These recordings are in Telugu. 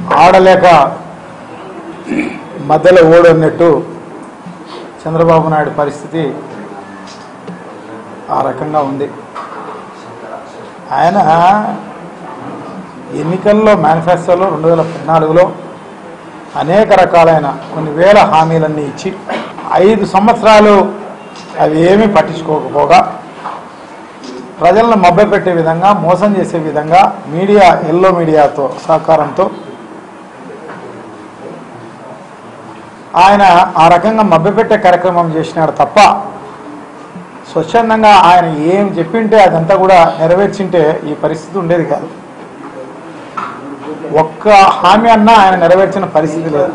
ఆడలేక మధ్యలో ఓడన్నట్టు చంద్రబాబు నాయుడు పరిస్థితి ఆ రకంగా ఉంది ఆయన ఎన్నికల్లో మేనిఫెస్టోలో రెండు వేల పద్నాలుగులో అనేక రకాలైన కొన్ని వేల హామీలన్నీ ఇచ్చి ఐదు సంవత్సరాలు అవి ఏమీ పట్టించుకోకపోగా ప్రజలను మభ్యపెట్టే విధంగా మోసం చేసే విధంగా మీడియా ఎల్లో మీడియాతో సహకారంతో ఆయన ఆ రకంగా మభ్యపెట్టే కార్యక్రమం చేసినాడు తప్ప స్వచ్ఛందంగా ఆయన ఏం చెప్పింటే అదంతా కూడా నెరవేర్చింటే ఈ పరిస్థితి ఉండేది కాదు ఒక్క హామీ అన్నా ఆయన నెరవేర్చిన పరిస్థితి లేదు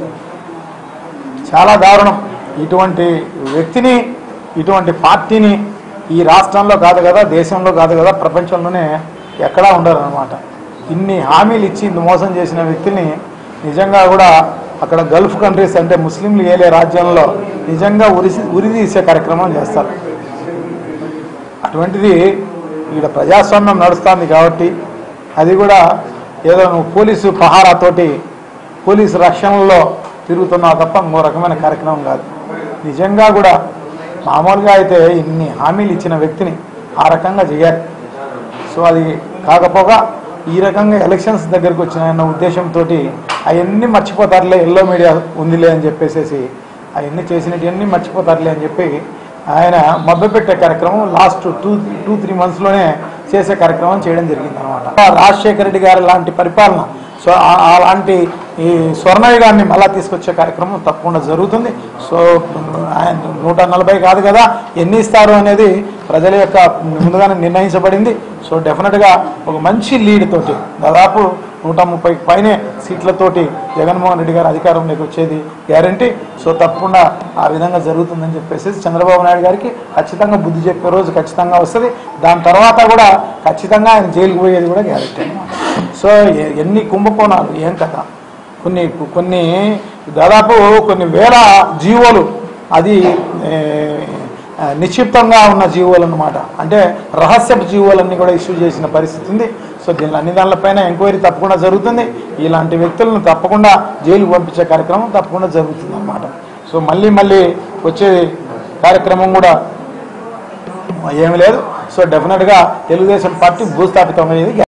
చాలా దారుణం ఇటువంటి వ్యక్తిని ఇటువంటి పార్టీని ఈ రాష్ట్రంలో కాదు కదా దేశంలో కాదు కదా ప్రపంచంలోనే ఎక్కడా ఉండరు అనమాట ఇన్ని హామీలు ఇచ్చి ఇంత మోసం చేసిన వ్యక్తిని నిజంగా కూడా అక్కడ గల్ఫ్ కంట్రీస్ అంటే ముస్లింలు ఏలే రాజ్యంలో నిజంగా ఉరిసి ఉరిదీసే కార్యక్రమం చేస్తారు అటువంటిది ఇక్కడ ప్రజాస్వామ్యం నడుస్తుంది కాబట్టి అది కూడా ఏదో నువ్వు పోలీసు పహారాతోటి పోలీసు రక్షణలో తిరుగుతున్నావు తప్ప ఇంకో రకమైన కార్యక్రమం కాదు నిజంగా కూడా మామూలుగా అయితే ఇన్ని హామీలు ఇచ్చిన వ్యక్తిని ఆ రకంగా చేయాలి సో అది కాకపోగా ఈ రకంగా ఎలక్షన్స్ దగ్గరికి వచ్చిన అన్న ఉద్దేశంతో అవన్నీ మర్చిపోతారులే ఎల్లో మీడియా ఉందిలే అని చెప్పేసేసి అవన్నీ చేసినవన్నీ మర్చిపోతారులే అని చెప్పి ఆయన మభ్యపెట్టే కార్యక్రమం లాస్ట్ టూ టూ త్రీ మంత్స్లోనే చేసే కార్యక్రమం చేయడం జరిగింది అనమాట రాజశేఖర రెడ్డి గారు లాంటి పరిపాలన సో ఆ- అలాంటి ఈ స్వర్ణయుగాన్ని మళ్ళా తీసుకొచ్చే కార్యక్రమం తప్పకుండా జరుగుతుంది సో ఆయన నూట నలభై కాదు కదా ఎన్ని ఇస్తారు అనేది ప్రజల యొక్క ముందుగానే నిర్ణయించబడింది సో డెఫినెట్గా ఒక మంచి లీడ్ తోటి దాదాపు నూట ముప్పై పైనే సీట్లతోటి జగన్మోహన్ రెడ్డి గారు అధికారంలోకి వచ్చేది గ్యారంటీ సో తప్పకుండా ఆ విధంగా జరుగుతుందని చెప్పేసి చంద్రబాబు నాయుడు గారికి ఖచ్చితంగా బుద్ధి చెప్పే రోజు ఖచ్చితంగా వస్తుంది దాని తర్వాత కూడా ఖచ్చితంగా ఆయన జైలుకి పోయేది కూడా గ్యారంటీ అనమాట సో ఎ- ఎన్ని కుంభకోణాలు ఏం కదా కొన్ని కొన్ని దాదాపు కొన్ని వేల జీవోలు అది ఏ, ఆ, నిక్షిప్తంగా ఉన్న జీవోలు అనమాట అంటే రహస్యపు జీవోలన్నీ కూడా ఇష్యూ చేసిన పరిస్థితి ఉంది సో దీని అన్ని దానిపైన ఎంక్వైరీ తప్పకుండా జరుగుతుంది ఇలాంటి వ్యక్తులను తప్పకుండా జైలుకు పంపించే కార్యక్రమం తప్పకుండా జరుగుతుంది అనమాట సో మళ్ళీ మళ్ళీ వచ్చే కార్యక్రమం కూడా ఏమి లేదు సో డెఫినెట్గా తెలుగుదేశం పార్టీ భూస్థాపితం అయ్యేది